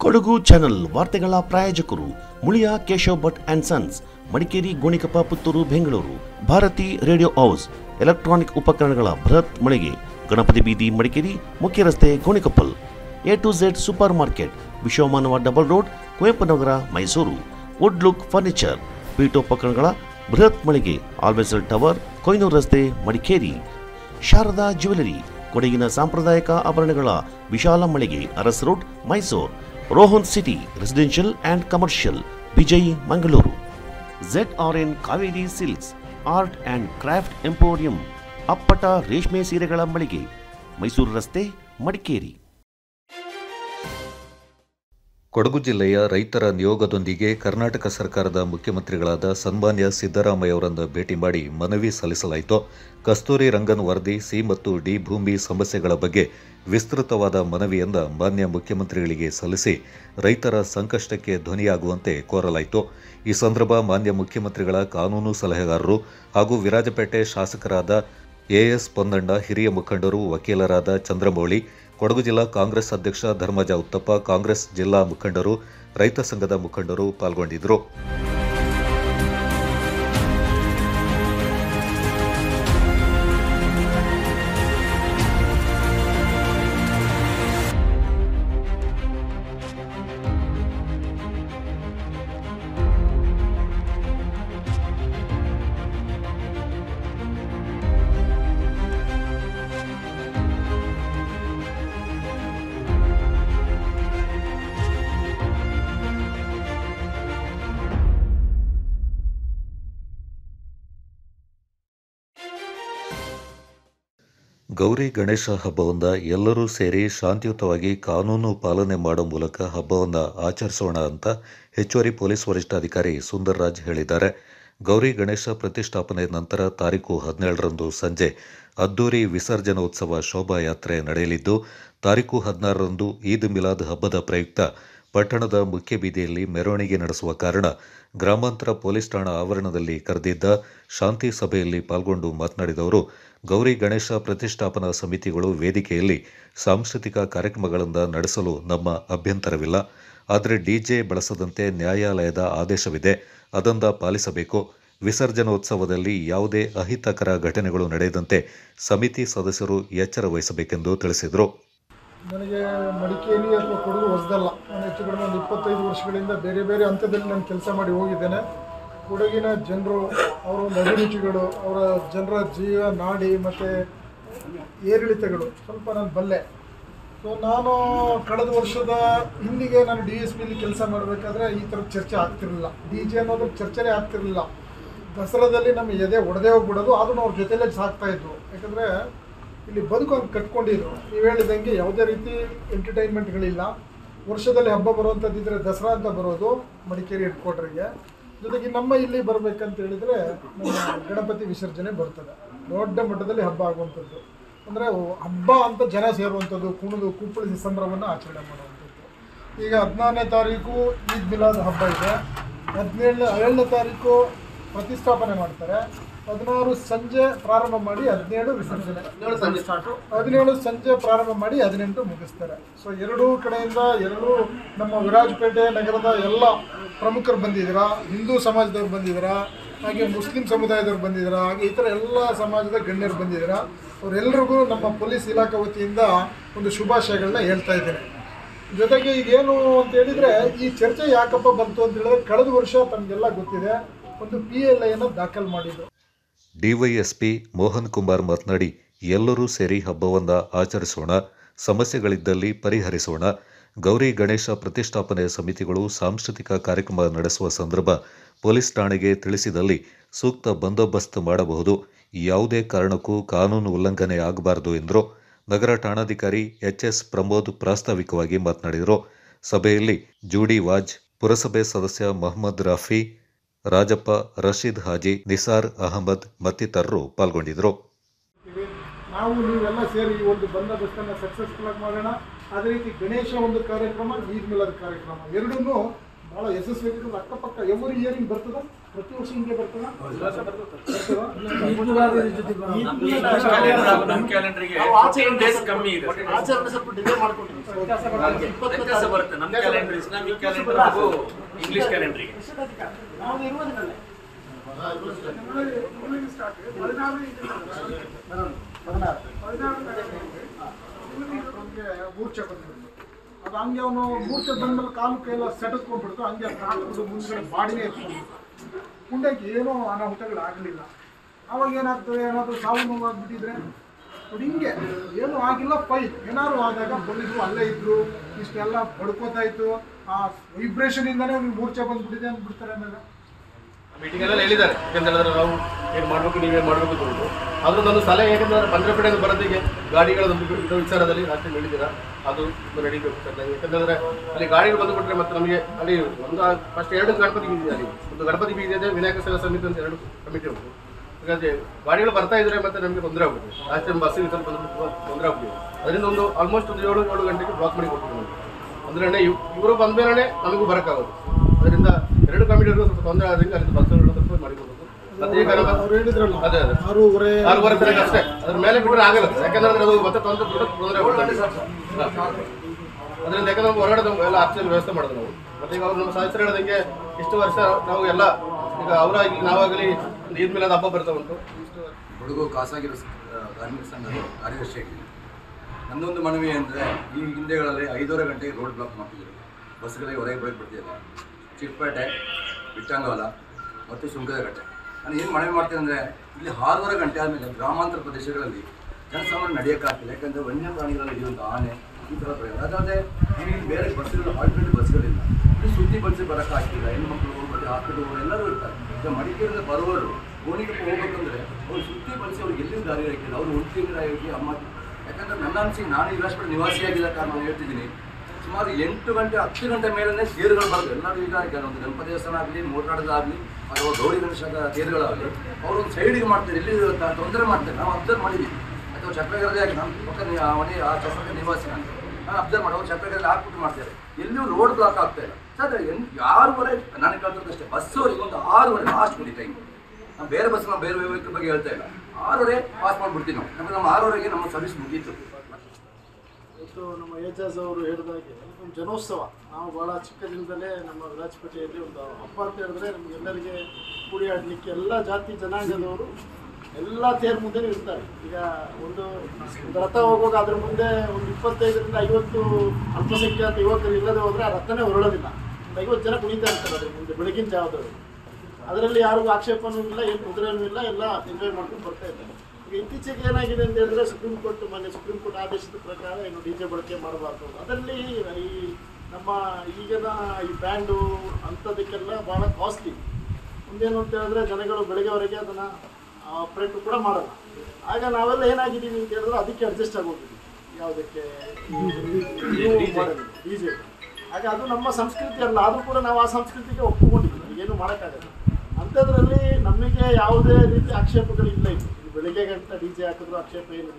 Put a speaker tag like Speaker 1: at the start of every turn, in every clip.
Speaker 1: Kodagu channel ವಾರ್ತೆಗಳ ಪ್ರಾಯೋಜಕರು Muliya Keshav Bhat and sons Madikeri Gonikoppa Puttur Bengaluru Bharati radio house electronic ಉಪಕರಣಗಳ ಬೃಹತ್ ಮಳಿಗೆ ಗಣಪತಿ ಬೀದಿ ಮಡಿಕೇರಿ ಮುಖ್ಯ ರಸ್ತೆ Gonikoppal A to Z super market Vishwamanava double road Kuvempu Nagar Mysuru wood look furniture ಪೀಠೋಪಕರಣಗಳ ಬೃಹತ್ ಮಳಿಗೆ ಆಲ್ವೆಸಲ್ ಟವರ್ ಕೊಯ್ನೂರು ರಸ್ತೆ ಮಡಿಕೇರಿ ಶಾರದಾ ಜ್ಯುವೆಲರಿ ಕೊಡಗಿನ ಸಾಂಪ್ರದಾಯಿಕ ಆಭರಣಗಳ ವಿಶಾಲ ಮಳಿಗೆ Aras road Mysore Rohan city residential and commercial Vijay Mangaluru Z R N Kaveri silks art and craft emporium ಅಪ್ಪಟ ರೇಷ್ಮೆ ಸೀರೆಗಳ ಮಳಿಗೆ ಮೈಸೂರು ರಸ್ತೆ ಮಡಿಕೇರಿ
Speaker 2: ಕೊಡಗು ಜಿಲ್ಲೆಯ ರೈತರ ನಿಯೋಗದೊಂದಿಗೆ ಕರ್ನಾಟಕ ಸರ್ಕಾರದ ಮುಖ್ಯಮಂತ್ರಿಗಳಾದ ಸನ್ಮಾನ್ಯ ಸಿದ್ದರಾಮಯ್ಯ ಅವರನ್ನು ಭೇಟಿ ಮಾಡಿ ಮನವಿ ಸಲ್ಲಿಸಲಾಯಿತು ಕಸ್ತೂರಿ ರಂಗನ್ ವರದಿ ಸಿ ಮತ್ತು ಡಿ ಭೂಮಿ ಸಮಸ್ಯೆಗಳ ಬಗ್ಗೆ ವಿಸ್ತೃತವಾದ ಮನವಿಯನ್ನ ಮಾನ್ಯ ಮುಖ್ಯಮಂತ್ರಿಗಳಿಗೆ ಸಲ್ಲಿಸಿ ರೈತರ ಸಂಕಷ್ಟಕ್ಕೆ ಧ್ವನಿಯಾಗುವಂತೆ ಕೋರಲಾಯಿತು ಈ ಸಂದರ್ಭ ಮಾನ್ಯ ಮುಖ್ಯಮಂತ್ರಿಗಳ ಕಾನೂನು ಸಲಹೆಗಾರರು ಹಾಗೂ ವಿರಾಜಪೇಟೆ ಶಾಸಕರಾದ ಎಎಸ್ ಪೊನ್ನಣ್ಣ ಹಿರಿಯ ಮುಖಂಡರು ವಕೀಲರಾದ ಚಂದ್ರಮೌಳಿ ಕೊಡಗು ಜಿಲ್ಲಾ ಕಾಂಗ್ರೆಸ್ ಅಧ್ಯಕ್ಷ ಧರ್ಮಜ ಉತ್ತಪ್ಪ ಕಾಂಗ್ರೆಸ್ ಜಿಲ್ಲಾ ಮುಖಂಡರು ರೈತ ಸಂಘದ ಮುಖಂಡರು ಪಾಲ್ಗೊಂಡಿದ್ದರು ಗೌರಿ ಗಣೇಶ ಹಬ್ಬವನ್ನು ಎಲ್ಲರೂ ಸೇರಿ ಶಾಂತಿಯುತವಾಗಿ ಕಾನೂನು ಪಾಲನೆ ಮಾಡೋ ಮೂಲಕ ಹಬ್ಬವನ್ನು ಆಚರಿಸೋಣ ಅಂತ ಹೆಚ್ಚುವರಿ ಪೊಲೀಸ್ ವರಿಷ್ಠಾಧಿಕಾರಿ ಸುಂದರ್ರಾಜ್ ಹೇಳಿದ್ದಾರೆ ಗೌರಿ ಗಣೇಶ ಪ್ರತಿಷ್ಠಾಪನೆ ನಂತರ ತಾರೀಕು ಹದಿನೇಳರಂದು ಸಂಜೆ ಅದ್ದೂರಿ ವಿಸರ್ಜನೋತ್ಸವ ಶೋಭಾಯಾತ್ರೆ ನಡೆಯಲಿದ್ದು ತಾರೀಕು ಹದಿನಾರರಂದು ಈದ್ ಮಿಲಾದ್ ಹಬ್ಬದ ಪ್ರಯುಕ್ತ ಪಟ್ಟಣದ ಮುಖ್ಯ ಬೀದಿಯಲ್ಲಿ ಮೆರವಣಿಗೆ ನಡೆಸುವ ಕಾರಣ ಗ್ರಾಮಾಂತರ ಪೊಲೀಸ್ ಠಾಣಾ ಆವರಣದಲ್ಲಿ ಕರೆದಿದ್ದ ಶಾಂತಿ ಸಭೆಯಲ್ಲಿ ಪಾಲ್ಗೊಂಡು ಮಾತನಾಡಿದವರು ಗೌರಿ ಗಣೇಶ ಪ್ರತಿಷ್ಠಾಪನಾ ಸಮಿತಿಗಳು ವೇದಿಕೆಯಲ್ಲಿ ಸಾಂಸ್ಕೃತಿಕ ಕಾರ್ಯಕ್ರಮಗಳನ್ನು ನಡೆಸಲು ನಮ್ಮ ಅಭ್ಯಂತರವಿಲ್ಲ ಆದರೆ ಡಿಜೆ ಬಳಸದಂತೆ ನ್ಯಾಯಾಲಯದ ಆದೇಶವಿದೆ ಅದನ್ನ ಪಾಲಿಸಬೇಕು ವಿಸರ್ಜನೋತ್ಸವದಲ್ಲಿ ಯಾವುದೇ ಅಹಿತಕರ ಘಟನೆಗಳು ನಡೆಯದಂತೆ ಸಮಿತಿ ಸದಸ್ಯರು ಎಚ್ಚರ ವಹಿಸಬೇಕೆಂದು ತಿಳಿಸಿದರು
Speaker 3: ನನಗೆ ಮಡಿಕೇರಿ ಅಥವಾ ಕೊಡಗು ಹೊಸದಲ್ಲ ನಾನು ಹೆಚ್ಚು ಕಡಿಮೆ ಒಂದು ಇಪ್ಪತ್ತೈದು ವರ್ಷಗಳಿಂದ ಬೇರೆ ಬೇರೆ ಹಂತದಲ್ಲಿ ನಾನು ಕೆಲಸ ಮಾಡಿ ಹೋಗಿದ್ದೇನೆ ಕೊಡಗಿನ ಜನರು ಅವರ ಒಂದು ಅಭಿರುಚಿಗಳು ಅವರ ಜನರ ಜೀವ ನಾಡಿ ಮತ್ತು ಏರಿಳಿತಗಳು ಸ್ವಲ್ಪ ನಾನು ಬಲ್ಲೆ ಸೊ ನಾನು ಕಳೆದ ವರ್ಷದ ಹಿಂದಿಗೆ ನಾನು ಡಿ ಎಸ್ ಪಿಲಿ ಕೆಲಸ ಮಾಡಬೇಕಾದ್ರೆ ಈ ಥರದ ಚರ್ಚೆ ಆಗ್ತಿರಲಿಲ್ಲ ಡಿ ಜೆ ಅನ್ನೋದ್ರ ಚರ್ಚೆನೇ ಆಗ್ತಿರಲಿಲ್ಲ ದಸರಾದಲ್ಲಿ ನಮ್ಮ ಎದೆ ಒಡೆದೇ ಹೋಗ್ಬಿಡೋದು ಆದ್ರೂ ಅವ್ರ ಜೊತೆಲೇ ಸಾಕ್ತಾ ಇದ್ವು ಯಾಕಂದರೆ ಇಲ್ಲಿ ಬದುಕು ಹಂಗೆ ಕಟ್ಕೊಂಡಿದ್ರು ನೀವು ಹೇಳಿದಂಗೆ ಯಾವುದೇ ರೀತಿ ಎಂಟರ್ಟೈನ್ಮೆಂಟ್ಗಳಿಲ್ಲ ವರ್ಷದಲ್ಲಿ ಹಬ್ಬ ಬರುವಂಥದ್ದಿದ್ರೆ ದಸರಾ ಅಂತ ಬರೋದು ಮಡಿಕೇರಿ ಹೆಡ್ ಕ್ವಾರ್ಟರ್ಗೆ ಜೊತೆಗೆ ನಮ್ಮ ಇಲ್ಲಿ ಬರಬೇಕಂತ ಹೇಳಿದರೆ ನಮ್ಮ ಗಣಪತಿ ವಿಸರ್ಜನೆ ಬರ್ತದೆ ದೊಡ್ಡ ಮಟ್ಟದಲ್ಲಿ ಹಬ್ಬ ಆಗುವಂಥದ್ದು ಅಂದರೆ ಹಬ್ಬ ಅಂತ ಜನ ಸೇರುವಂಥದ್ದು ಕುಣಿದು ಕುಪ್ಪಳಿಸಿ ಸಂಭ್ರಮವನ್ನು ಆಚರಣೆ ಮಾಡುವಂಥದ್ದು ಈಗ ಹದಿನಾರನೇ ತಾರೀಕು ಈದ್ ಮಿಲಾದ್ ಹಬ್ಬ ಇದೆ ಹದಿನೇಳನೇ ಏಳನೇ ತಾರೀಕು ಪ್ರತಿಷ್ಠಾಪನೆ ಮಾಡ್ತಾರೆ ಹದಿನಾರು ಸಂಜೆ ಪ್ರಾರಂಭ ಮಾಡಿ ಹದಿನೇಳು ವಿಸರ್ಜನೆ ಹದಿನೇಳು ಸಂಜೆ ಪ್ರಾರಂಭ ಮಾಡಿ ಹದಿನೆಂಟು ಮುಗಿಸ್ತಾರೆ ಸೊ ಎರಡೂ ಕಡೆಯಿಂದ ಎರಡೂ ನಮ್ಮ ವಿರಾಜಪೇಟೆ ನಗರದ ಎಲ್ಲ ಪ್ರಮುಖರು ಬಂದಿದ್ದೀರಾ ಹಿಂದೂ ಸಮಾಜದವ್ರು ಬಂದಿದ್ದೀರಾ ಹಾಗೆ ಮುಸ್ಲಿಂ ಸಮುದಾಯದವ್ರು ಬಂದಿದ್ದೀರಾ ಹಾಗೆ ಇತರ ಎಲ್ಲ ಸಮಾಜದ ಗಣ್ಯರು ಬಂದಿದ್ದೀರಾ ಅವರೆಲ್ಲರಿಗೂ ನಮ್ಮ ಪೊಲೀಸ್ ಇಲಾಖೆ ವತಿಯಿಂದ ಒಂದು ಶುಭಾಶಯಗಳನ್ನ ಹೇಳ್ತಾ ಇದ್ದೇನೆ ಜೊತೆಗೆ ಈಗೇನು ಅಂತ ಹೇಳಿದ್ರೆ ಈ ಚರ್ಚೆ ಯಾಕಪ್ಪ ಬಂತು ಅಂತ ಹೇಳಿದ್ರೆ ಕಳೆದ ವರ್ಷ ತಮಗೆಲ್ಲ ಗೊತ್ತಿದೆ ಒಂದು ಪಿ ಎಲ್ ಐನ ದಾಖಲು ಮಾಡಿದ್ರು
Speaker 2: ಡಿವೈಎಸ್ಪಿ ಮೋಹನ್ ಕುಮಾರ್ ಮಾತನಾಡಿ ಎಲ್ಲರೂ ಸೇರಿ ಹಬ್ಬವನ್ನು ಆಚರಿಸೋಣ ಸಮಸ್ಯೆಗಳಿದ್ದಲ್ಲಿ ಪರಿಹರಿಸೋಣ ಗೌರಿ ಗಣೇಶ ಪ್ರತಿಷ್ಠಾಪನೆ ಸಮಿತಿಗಳು ಸಾಂಸ್ಕೃತಿಕ ಕಾರ್ಯಕ್ರಮ ನಡೆಸುವ ಸಂದರ್ಭ ಪೊಲೀಸ್ ಠಾಣೆಗೆ ತಿಳಿಸಿದಲ್ಲಿ ಸೂಕ್ತ ಬಂದೋಬಸ್ತ್ ಮಾಡಬಹುದು ಯಾವುದೇ ಕಾರಣಕ್ಕೂ ಕಾನೂನು ಉಲ್ಲಂಘನೆ ಆಗಬಾರದು ಎಂದರು ನಗರ ಠಾಣಾಧಿಕಾರಿ ಎಚ್ಎಸ್ ಪ್ರಮೋದ್ ಪ್ರಾಸ್ತಾವಿಕವಾಗಿ ಮಾತನಾಡಿದರು ಸಭೆಯಲ್ಲಿ ಜೂಡಿ ವಾಜ್ ಪುರಸಭೆ ಸದಸ್ಯ ಮೊಹಮ್ಮದ್ ರಾಫಿ ರಾಜಪ್ಪ ರಶೀದ್ ಹಾಜಿ ನಿಸಾರ್ ಅಹಮದ್ ಮತ್ತಿತರರು ಪಾಲ್ಗೊಂಡಿದ್ದರು
Speaker 3: ನಾವು ನೀವೆಲ್ಲ ಸೇರಿ ಈ ಒಂದು ಬಂದೋಬಸ್ತನ್ನು ಸಕ್ಸಸ್ಫುಲ್ ಆಗಿ ಮಾಡೋಣ ಅದೇ ರೀತಿ ಗಣೇಶ ಒಂದು ಕಾರ್ಯಕ್ರಮ ಈದ್ ಮಿಲಾದ್ ಕಾರ್ಯಕ್ರಮ ಎರಡನ್ನೂ ಭಾಳ ಯಶಸ್ವಿ ಆಗಿರೋದು ಅಕ್ಕಪಕ್ಕ ಎವ್ರಿ ಇಯರ್ ಹಿಂಗೆ ಬರ್ತದ ಪ್ರತಿ ವರ್ಷ ಹಿಂಗೆ ಬರ್ತದ
Speaker 4: ನಮ್ಮ ಕ್ಯಾಲೆಂಡರ್ಗೆ ಡೇಸ್ ಕಮ್ಮಿ ಇದೆ
Speaker 3: ಆಚರಣೆ ಸ್ವಲ್ಪ ಡಿಲೇ ಮಾಡ್ಕೊಂಡಿದ್ದೀವಿ
Speaker 4: ವ್ಯತ್ಯಾಸ ಬರುತ್ತೆ ನಮ್ಮ ಕ್ಯಾಲೆಂಡರ್ ಇಸ್ಲಾಮಿಕ್ ಕ್ಯಾಲೆಂಡರ್ ಹಾಗೂ ಇಂಗ್ಲಿಷ್ ಕ್ಯಾಲೆಂಡರ್ಗೆ
Speaker 3: ನಮಗೆ ಇರುವುದಿಲ್ಲೇ ಮೂರ್ಛೆ ಬಂದ್ಬಿಡ್ತು ಅದು ಹಂಗೆ ಅವನು ಮೂರ್ಛೆ ಬಂದ್ಮೇಲೆ ಕಾಲು ಕೈಯೆಲ್ಲ ಸೆಟತ್ಕೊಂಡ್ಬಿಡ್ತು ಹಂಗೆ ಕಾಲು ಮುಂದ್ಗಡೆ ಬಾಡಿನೇ ಇಟ್ಕೊಂಡು ಮುಂದಕ್ಕೆ ಏನೋ ಅನಾಹುತಗಳು ಆಗಲಿಲ್ಲ ಅವಾಗ ಏನಾಗ್ತದೆ ಏನಾದರೂ ಸಾವು ನೋವು ಆಗ್ಬಿಟ್ಟಿದ್ರೆ ಅದು ಹಿಂಗೆ ಏನೂ ಆಗಿಲ್ಲ ಫೈನ್ ಏನಾದ್ರು ಆದಾಗ ಪೊಲೀಸರು ಅಲ್ಲೇ ಇದ್ರು ಇಷ್ಟೆಲ್ಲ ಬಡ್ಕೋತಾ ಇತ್ತು ಆ ವೈಬ್ರೇಷನ್ ಇಂದಾನೇ ಅವ್ನಿಗೆ ಮೂರ್ಛೆ ಬಂದ್ಬಿಟ್ಟಿದೆ ಅಂದ್ಬಿಡ್ತಾರೆ ಆಮೇಲೆ
Speaker 5: ಮೀಟಿಂಗ್ ಎಲ್ಲ ಹೇಳಿದ್ದಾರೆ ಯಾಕಂತ ಹೇಳಿದ್ರೆ ನಾವು ಏನು ಮಾಡಬೇಕು ನೀವೇನು ಮಾಡಬೇಕು ಅಂತ ಉಂಟು ಆದ್ರೂ ನನ್ನ ಸಲಹೆ ಯಾಕಂದ್ರೆ ಬಂದ್ರಪೇಟೆಗೆ ಬರೋದಿಗೆ ಗಾಡಿಗಳ ಒಂದು ಇದು ವಿಚಾರದಲ್ಲಿ ರಾತ್ರಿ ಹೇಳಿದ್ದೀರಾ ಅದು ನಡೀಬೇಕು ಸರ್ ನಂಗೆ ಯಾಕಂತಂದ್ರೆ ಅಲ್ಲಿ ಗಾಡಿಗಳು ಬಂದುಬಿಟ್ರೆ ಮತ್ತೆ ನಮಗೆ ಅಲ್ಲಿ ಒಂದು ಫಸ್ಟ್ ಎರಡು ಗಣಪತಿ ಬೀದಿ ಇದೆ ಅಲ್ಲಿ ಒಂದು ಗಣಪತಿ ಬೀದಿ ಇದೆ ವಿನಾಯಕ ಸೇವಾ ಸಮಿತಿ ಅಂತ ಎರಡು ಕಮಿಟಿ ಉಂಟು ಹಾಗಾಗಿ ಗಾಡಿಗಳು ಬರ್ತಾ ಇದ್ರೆ ಮತ್ತೆ ನಮಗೆ ತೊಂದರೆ ಆಗುತ್ತೆ ಲಾಸ್ಟ್ ಟೈಮ್ ಬಸ್ಸಿಗೆ ಸ್ವಲ್ಪ ಬಂದ್ಬಿಟ್ಟು ತೊಂದರೆ ಆಗ್ಬಿಟ್ಟಿದೆ ಅದರಿಂದ ಒಂದು ಆಲ್ಮೋಸ್ಟ್ ಒಂದು ಏಳು ಏಳು ಗಂಟೆಗೆ ಬ್ಲಾಕ್ ಮಾಡಿ ಕೊಟ್ಟಿದ್ದೀವಿ ಅಂದ್ರೆ ಇವರು ಬಂದ ಮೇಲೆ ನಮಗೂ ಬರೋಕ್ಕಾಗೋದು ಅದರಿಂದ ಎರಡು ಕಮಿಟಿಗಳು ಸ್ವಲ್ಪ ತೊಂದರೆ ಆದಂಗೆ ಅಲ್ಲಿ ಬಸ್ಸುಗಳು ಸ್ವಲ್ಪ ಮಾಡಿಕೊಡ್ಬೇಕು ಮತ್ತೆ ಈಗ ನಮ್ಮ-
Speaker 3: ಅವ್ರು ಹೇಳಿದ್ರಲ್ಲ
Speaker 5: ಅದೇ ಅದೇ
Speaker 3: ಆರೂವರೆ
Speaker 5: ಆರೂವರೆ ತನಕ ಅಷ್ಟೇ ಅದ್ರ ಮೇಲೆ ಬಿಟ್ಟರೆ ಆಗಲ್ಲ ಯಾಕಂದ್ರೆ ಅದು ಮತ್ತೆ ತೊಂದರೆ ತೊಂದರೆ ಆಗುತ್ತೆ. ಹಾ. ಅದರಿಂದ ಯಾಕಂದ್ರೆ ನಾವು ಹೊರಗಡೆ ನಾವು ಎಲ್ಲ ಆಕ್ಸಿಜನ್ ವ್ಯವಸ್ಥೆ ಮಾಡೋದು ನಾವು ಮತ್ತೆ ಈಗ ಅವ್ರು ನಮ್ಮ ಸದಸ್ಯರು ಹೇಳಿದಂಗೆ ಇಷ್ಟು ವರ್ಷ ನಾವು ಎಲ್ಲ ಈಗ ಅವರಾಗಲಿ ನಾವಾಗಲಿ ಒಂದು ಈದ್ ಮೇಲೆ ಹಬ್ಬ ಬರ್ತಾ ಉಂಟು ಇಷ್ಟು
Speaker 6: ಕೊಡಗು ಖಾಸಗಿ ಸ- ಆ, ಕಾರ್ಮಿಕ ಸಂಘದ ಕಾರ್ಯದರ್ಶಿಯಾಗಿದ್ದೀನಿ ನನ್ನೊಂದು ಮನವಿ ಅಂದರೆ ಈ ಹಿಂದೆಗಳಲ್ಲಿ ಐದೂವರೆ ಗಂಟೆಗೆ ರೋಡ್ ಬ್ಲಾಕ್ ಮಾಡ್ತಿದ್ರು ಬಸ್ಗಳಿಗೆ ಹೊರಗೆ ಬರೋಕ್ಕೆ ಬಿಡ್ತಿಲ್ಲ ಚಿಕ್ಕಪೇಟೆ ಬಿಟ್ಟಂಗಾಲ ಮತ್ತು ಶುಂಕದಕಟ್ಟೆ ನಾನು ಏನು ಮನವಿ ಮಾಡ್ತೇನೆ ಅಂದರೆ ಇಲ್ಲಿ ಆರೂವರೆ ಗಂಟೆ ಆದಮೇಲೆ ಗ್ರಾಮಾಂತರ ಪ್ರದೇಶಗಳಲ್ಲಿ ಜನಸಾಮಾನ್ಯ ನಡೆಯೋಕ್ಕಾಗ್ತಿಲ್ಲ ಯಾಕಂದರೆ ವನ್ಯ ಪ್ರಾಣಿಗಳಲ್ಲಿ ಇರುವಂಥ ಆನೆ ಈ ಥರ ಪ್ರಯೋಗ ಅದಲ್ಲದೆ ಇಲ್ಲಿ ಬೇರೆ ಬಸ್ಗಳು ಆಲ್ಟರ್ನೇಟಿವ್ ಬಸ್ಗಳಿಲ್ಲ ಇಲ್ಲಿ ಸುದ್ದಿ ಬಸ್ಸಿ ಬರೋಕ್ಕಾಗ್ತಿಲ್ಲ ಹೆಣ್ಮಕ್ಳು ಮತ್ತು ಹಾಸ್ಪಿಟಲ್ ಎಲ್ಲರೂ ಇರ್ತಾರೆ ಈಗ ಮಡಿಕೇರಿಯಿಂದ ಬರುವವರು ಗೋಣಿಗೆ ಹೋಗ್ಬೇಕಂದ್ರೆ ಅವ್ರು ಸುದ್ದಿ ಬಳಸಿ ಅವ್ರಿಗೆ ಎಲ್ಲಿಯೂ ದಾರಿ ಹಾಕಿಲ್ಲ ಅವರು ಒಂದು ತಿಂಗಳಾಗಿ ಅಮ್ಮ ಯಾಕಂದ್ರೆ ನನ್ನ ಅನಿಸಿಕೆ ನಾನು ಈ ರಾಷ್ಟ್ರ ನಿವಾಸಿಯಾಗಿದ್ದ ಕಾರಣ ನಾನು ಹೇಳ್ತಿದ್ದೀನಿ ಸುಮಾರು ಎಂಟು ಗಂಟೆ ಹತ್ತು ಗಂಟೆ ಮೇಲೆ ತೇರುಗಳು ಬರೋದು ಎಲ್ಲರೂ ಈಗ ಕೆಲವೊಂದು ಗಣಪತಿ ದೇವಸ್ಥಾನ ಆಗಲಿ ಮೋಟಾಡೋದಾಗಲಿ ಅಥವಾ ಗೌರಿ ಗಣೇಶದ ತೇರುಗಳಾಗಲಿ ಅವರು ಒಂದು ಸೈಡಿಗೆ ಮಾಡ್ತಾರೆ ಎಲ್ಲಿ ತ- ತೊಂದರೆ ಮಾಡ್ತಾರೆ ನಾವು ಅಬ್ಸರ್ವ್ ಮಾಡಿದ್ದೀವಿ ಅಥವಾ ಚಕ್ರಗರದೇ ಆಗಿ ನಾನು ಪಕ್ಕ ನಿ- ಆ ಮನೆ ಆ ಚಕ್ರದ ನಿವಾಸಿ ನಾನು ನಾನು ಅಬ್ಸರ್ವ್ ಮಾಡಿ ಅವ್ರು ಚಕ್ರಗರಲ್ಲಿ ಹಾಕ್ಬಿಟ್ಟು ಮಾಡ್ತಾರೆ ಎಲ್ಲಿಯೂ ರೋಡ್ ಬ್ಲಾಕ್ ಆಗ್ತಾ ಇಲ್ಲ ಸರ್ ಎನ್ ಆರೂವರೆ ನಾನು ಕೇಳ್ತಿದ್ದಷ್ಟೇ ಬಸ್ಸವರಿಗೆ ಒಂದು ಆರೂವರೆ ಲಾಸ್ಟ್ ಬಿಡಿ ಟೈಮ್ ನಾವು ಬೇರೆ ಬಸ್ ನಾವು ಬೇರೆ ವೆಹಿಕಲ್ ಬಗ್ಗೆ ಹೇಳ್ತಾ ಇಲ್ಲ ಆರೂವರೆ ಪಾಸ್ ಮಾಡ್ಬಿಡ್ತೀವಿ ನಾವು ನಮಗೆ ನಮ್ಮ ಆರೂವರೆಗೆ ನಮ್ಮ ಸರ್ವಿಸ್ ಮುಗೀತು
Speaker 3: ಇವತ್ತು ನಮ್ಮ ಏಜಾಜ್ ಅವರು ಹೇಳಿದಾಗೆ ಒಂದು ಜನೋತ್ಸವ ನಾವು ಭಾಳ ಚಿಕ್ಕದಿಂದಲೇ ನಮ್ಮ ವಿರಾಜಪೇಟೆಯಲ್ಲಿ ಒಂದು ಹಬ್ಬ ಅಂತ ಹೇಳಿದ್ರೆ ನಮಗೆಲ್ಲರಿಗೆ ಕೂಡಿ ಆಡಲಿಕ್ಕೆ ಎಲ್ಲ ಜಾತಿ ಜನಾಂಗದವರು ಎಲ್ಲ ತೇರ್ ಮುಂದೆ ಇರ್ತಾರೆ ಈಗ ಒಂದು ಒಂದು ರಥ ಹೋಗುವಾಗ ಅದ್ರ ಮುಂದೆ ಒಂದು ಇಪ್ಪತ್ತೈದರಿಂದ ಐವತ್ತು ಅಲ್ಪಸಂಖ್ಯಾತ ಯುವಕರು ಇಲ್ಲದೆ ಹೋದರೆ ಆ ರಥನೇ ಹೊರಡೋದಿಲ್ಲ ಒಂದು ಐವತ್ತು ಜನ ಕುಣಿತಾ ಇರ್ತಾರೆ ಅದ್ರ ಮುಂದೆ ಬೆಳಗಿನ ಜಾವದವರು ಅದರಲ್ಲಿ ಯಾರಿಗೂ ಆಕ್ಷೇಪನೂ ಇಲ್ಲ ಏನು ತೊಂದರೆನೂ ಇಲ್ಲ ಎಲ್ಲ ಎಂಜಾಯ್ ಮಾಡ್ಕೊಂಡು ಬರ್ತಾ ಇದ್ದಾರೆ ಈಗ ಇತ್ತೀಚೆಗೆ ಏನಾಗಿದೆ ಅಂತ ಹೇಳಿದ್ರೆ ಸುಪ್ರೀಂ ಕೋರ್ಟ್ ಮೊನ್ನೆ ಸುಪ್ರೀಂ ಕೋರ್ಟ್ ಆದೇಶದ ಪ್ರಕಾರ ಏನು ಡಿ ಜೆ ಬಳಕೆ ಮಾಡಬಾರ್ದು ಅದರಲ್ಲಿ ಈ ನಮ್ಮ ಈಗಿನ ಈ ಬ್ಯಾಂಡು ಅಂಥದಕ್ಕೆಲ್ಲ ಭಾಳ ಕಾಸ್ಟ್ಲಿ ಮುಂದೇನು ಅಂತ ಹೇಳಿದ್ರೆ ಜನಗಳು ಬೆಳಗ್ಗೆವರೆಗೆ ಅದನ್ನು ಆಪ್ರೇಟ್ ಕೂಡ ಮಾಡಲ್ಲ ಆಗ ನಾವೆಲ್ಲ ಏನಾಗಿದ್ದೀವಿ ಅಂತ ಹೇಳಿದ್ರೆ ಅದಕ್ಕೆ ಅಡ್ಜಸ್ಟ್ ಆಗೋಗಿದ್ದೀವಿ ಯಾವುದಕ್ಕೆ ಡಿ ಜೆ ಆಗ ಅದು ನಮ್ಮ ಸಂಸ್ಕೃತಿ ಅಲ್ಲ ಆದರೂ ಕೂಡ ನಾವು ಆ ಸಂಸ್ಕೃತಿಗೆ ಒಪ್ಪಿಕೊಂಡಿದ್ದೀವಿ ಏನು ಮಾಡೋಕ್ಕಾಗಲ್ಲ ಅಂಥದ್ರಲ್ಲಿ ನಮಗೆ ಯಾವುದೇ ರೀತಿ ಆಕ್ಷೇಪಗಳಿಲ್ಲ ಇದು ಇದು ಬೆಳಿಗ್ಗೆ ಗಂಟೆ ಡಿ ಜೆ ಹಾಕಿದ್ರು ಆಕ್ಷೇಪ ಏನಿಲ್ಲ